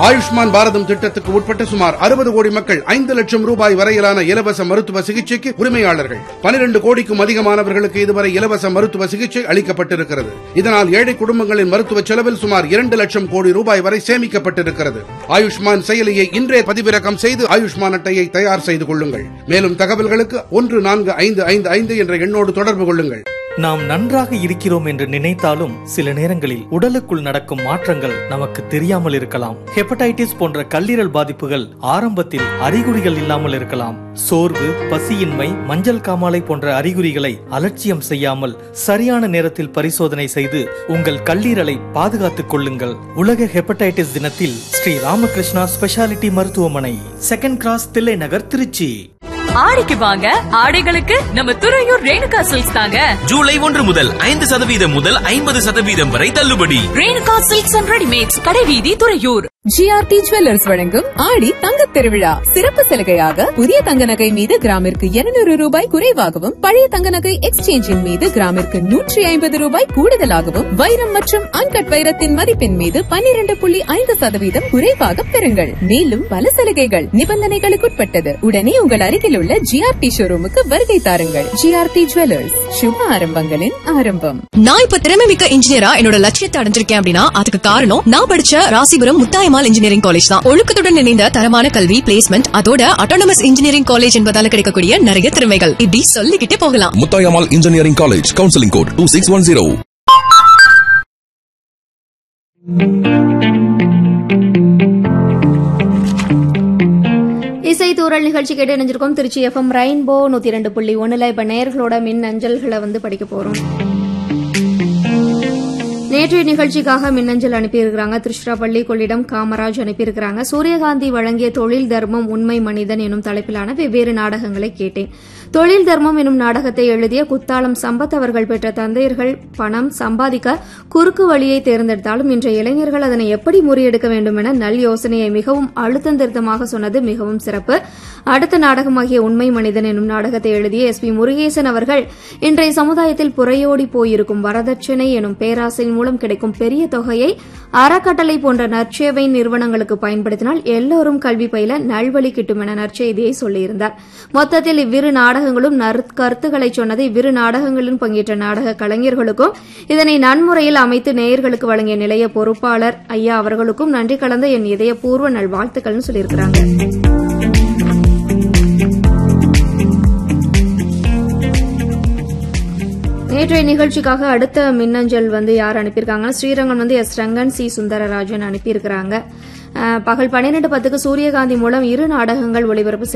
ஆயுஷ்மான் பாரதம் திட்டத்துக்கு உட்பட்ட சுமார் அறுபது கோடி மக்கள் ஐந்து லட்சம் ரூபாய் வரையிலான இலவச மருத்துவ சிகிச்சைக்கு உரிமையாளர்கள் பனிரெண்டு கோடிக்கும் அதிகமானவர்களுக்கு இதுவரை இலவச மருத்துவ சிகிச்சை அளிக்கப்பட்டிருக்கிறது இதனால் ஏழை குடும்பங்களின் மருத்துவ செலவில் சுமார் இரண்டு லட்சம் கோடி ரூபாய் வரை சேமிக்கப்பட்டிருக்கிறது ஆயுஷ்மான் செயலியை இன்றே பதிவிறக்கம் செய்து ஆயுஷ்மான் அட்டையை தயார் செய்து கொள்ளுங்கள் மேலும் தகவல்களுக்கு ஒன்று நான்கு ஐந்து ஐந்து ஐந்து என்ற எண்ணோடு தொடர்பு கொள்ளுங்கள் நாம் நன்றாக இருக்கிறோம் என்று நினைத்தாலும் சில நேரங்களில் உடலுக்குள் நடக்கும் மாற்றங்கள் நமக்கு தெரியாமல் இருக்கலாம் ஹெப்படைட்டிஸ் போன்ற கல்லீரல் பாதிப்புகள் ஆரம்பத்தில் அறிகுறிகள் இல்லாமல் இருக்கலாம் சோர்வு பசியின்மை மஞ்சள் காமாலை போன்ற அறிகுறிகளை அலட்சியம் செய்யாமல் சரியான நேரத்தில் பரிசோதனை செய்து உங்கள் கல்லீரலை பாதுகாத்துக் கொள்ளுங்கள் உலக ஹெப்படைட்டிஸ் தினத்தில் ஸ்ரீ ராமகிருஷ்ணா ஸ்பெஷாலிட்டி மருத்துவமனை செகண்ட் கிராஸ் தில்லை நகர் திருச்சி ஆடிக்கு வாங்க ஆடைகளுக்கு நம்ம துறையூர் ரேணுகா சில்க்ஸ் தாங்க ஜூலை ஒன்று முதல் ஐந்து சதவீதம் முதல் ஐம்பது சதவீதம் வரை தள்ளுபடி ரேணுகா சில்க்ஸ் அண்ட் ரெடிமேட்ஸ் கடைவீதி துறையூர் ஜிஆர்டி ஜுவல்லர்ஸ் வழங்கும் ஆடி தங்கத் திருவிழா சிறப்பு சலுகையாக புதிய தங்க நகை மீது கிராமிற்கு இருநூறு ரூபாய் குறைவாகவும் பழைய தங்க நகை எக்ஸ்சேஞ்சின் மீது கிராமிற்கு நூற்றி ஐம்பது ரூபாய் கூடுதலாகவும் வைரம் மற்றும் அன்கட் வைரத்தின் மதிப்பின் மீது பன்னிரண்டு புள்ளி ஐந்து சதவீதம் குறைவாக பெறுங்கள் மேலும் பல சலுகைகள் நிபந்தனைகளுக்குட்பட்டது உடனே உங்கள் அருகில் உள்ள ஜிஆர்டி ஷோரூமுக்கு வருகை தாருங்கள் ஜிஆர்டி ஜுவல்லர்ஸ் சுப ஆரம்பங்களின் ஆரம்பம் நான் இப்ப திறமை மிக்க இன்ஜினியரா என்னோட லட்சியத்தை அடைஞ்சிருக்கேன் அப்படின்னா அதுக்கு காரணம் நான் படிச்ச ராசிபுரம் முத்தாயமால் இன்ஜினியரிங் காலேஜ் தான் ஒழுக்கத்துடன் இணைந்த தரமான கல்வி பிளேஸ்மெண்ட் அதோட அட்டானமஸ் இன்ஜினியரிங் காலேஜ் என்பதால கிடைக்கக்கூடிய நிறைய திறமைகள் இப்படி சொல்லிக்கிட்டே போகலாம் Muthayammal engineering college counselling code two six one zero இசை தூரல் நிகழ்ச்சி கேட்டு இணைஞ்சிருக்கோம் திருச்சி எஃப்எம் ரெயின்போ நூத்தி ரெண்டு புள்ளி ஒண்ணுல இப்ப நேயர்களோட மின் அஞ்சல்களை வந்து படிக்க போறோம் நேற்றைய நிகழ்ச்சிக்காக மின்னஞ்சல் அனுப்பியிருக்கிறாங்க திருச்சிராப்பள்ளி கொள்ளிடம் காமராஜ் அனுப்பியிருக்கிறாங்க சூரியகாந்தி வழங்கிய தொழில் தர்மம் உண்மை மனிதன் எனும் தலைப்பிலான வெவ்வேறு நாடகங்களை கேட்டேன் தொழில் தர்மம் எனும் நாடகத்தை எழுதிய குத்தாலம் சம்பத் அவர்கள் பெற்ற தந்தையர்கள் பணம் சம்பாதிக்க குறுக்கு வழியை தேர்ந்தெடுத்தாலும் இன்றைய இளைஞர்கள் அதனை எப்படி முறியெடுக்க வேண்டும் என நல் யோசனையை மிகவும் அழுத்தம் திருத்தமாக சொன்னது மிகவும் சிறப்பு அடுத்த நாடகமாகிய உண்மை மனிதன் எனும் நாடகத்தை எழுதிய எஸ் பி முருகேசன் அவர்கள் இன்றைய சமுதாயத்தில் புறையோடி போயிருக்கும் வரதட்சணை எனும் பேராசையின் மூலம் கிடைக்கும் பெரிய தொகையை அறக்கட்டளை போன்ற நற்சேவை நிறுவனங்களுக்கு பயன்படுத்தினால் எல்லோரும் கல்வி பயில நல்வழி கிட்டும் என நற்செய்தியை சொல்லியிருந்தார் மொத்தத்தில் இவ்விரு நாடகங்களும் கருத்துக்களை சொன்னது இவ்விரு நாடகங்களிலும் பங்கேற்ற நாடக கலைஞர்களுக்கும் இதனை நன்முறையில் அமைத்து நேயர்களுக்கு வழங்கிய நிலைய பொறுப்பாளர் ஐயா அவர்களுக்கும் நன்றி கலந்த என் இதயபூர்வ நல்வாழ்த்துக்கள்னு சொல்லியிருக்கிறாங்க நேற்றைய நிகழ்ச்சிக்காக அடுத்த மின்னஞ்சல் வந்து யார் அனுப்பியிருக்காங்கன்னா ஸ்ரீரங்கம் வந்து எஸ் ரங்கன் சி சுந்தரராஜன் அனுப்பியிருக்கிறாங்க அஹ், பகல் பன்னிரண்டு பத்துக்கு சூரியகாந்தி மூலம் இரு நாடகங்கள் ஒளிபரப்பு